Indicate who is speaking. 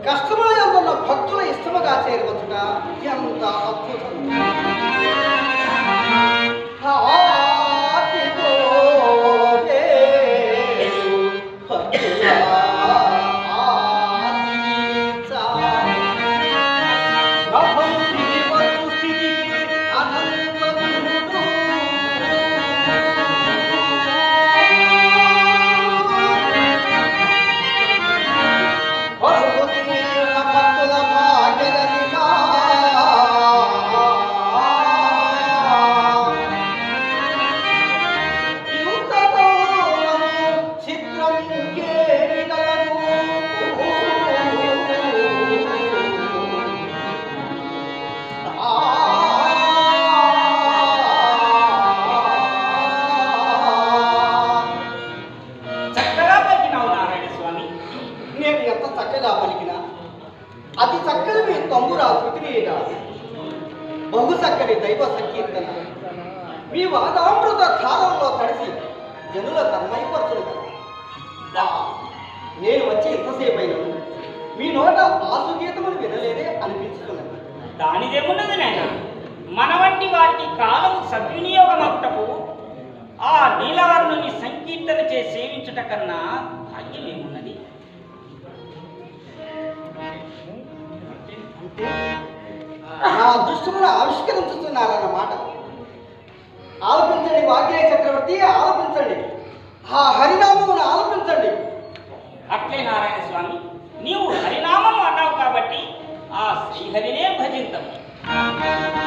Speaker 1: కష్టముల ఉన్న భక్తుల ఇష్టముగా చేరవచ్చుట ఎంత అద్భుతం ఆదిగో వేలు భక్తుల ఆదించా. నభం జీవతు స్థితికి అనంతగురుడు. భగవతి భక్తుల భాగ్యదనిగా. ఇంతతో చిత్రం ఇంకేమి గలదు?
Speaker 2: చక్కగా పలికినావు నారాయణ స్వామి
Speaker 1: నేను ఎంత చక్కగా పలికినా అతి చక్కని మీ తమ్మురా శృతినీయుడా బహు చక్కని దైవ సంకీర్తన మీ వాదామృత ధారంలో తడిసి జనుల తన్మయపరచును కదా ఆ, నేను వచ్చి ఎంతసేపు అయినను మీ నోట ఆసుగీతములు వినలేదే అనిపించుతున్నది
Speaker 2: దానిదేమున్నది నాయన మన వంటి వారికి కాలము సద్వినియోగమవుటకు ఆ నీలవర్ణుని సంకీర్తన చే సేవించుట కన్నా భాగ్యమేమున్నది
Speaker 1: అంటే నా అదృష్టమును ఆవిష్కరించుతున్నారన్నమాట ఆలపించండి వాగ్దేయ చక్రవర్తి ఆలపించండి ఆ హరినామమును ఆలపించండి
Speaker 2: అట్లే నారాయణ స్వామి నీవు హరినామం అన్నావు కాబట్టి ఆ శ్రీహరినే భజింతం
Speaker 1: ఆ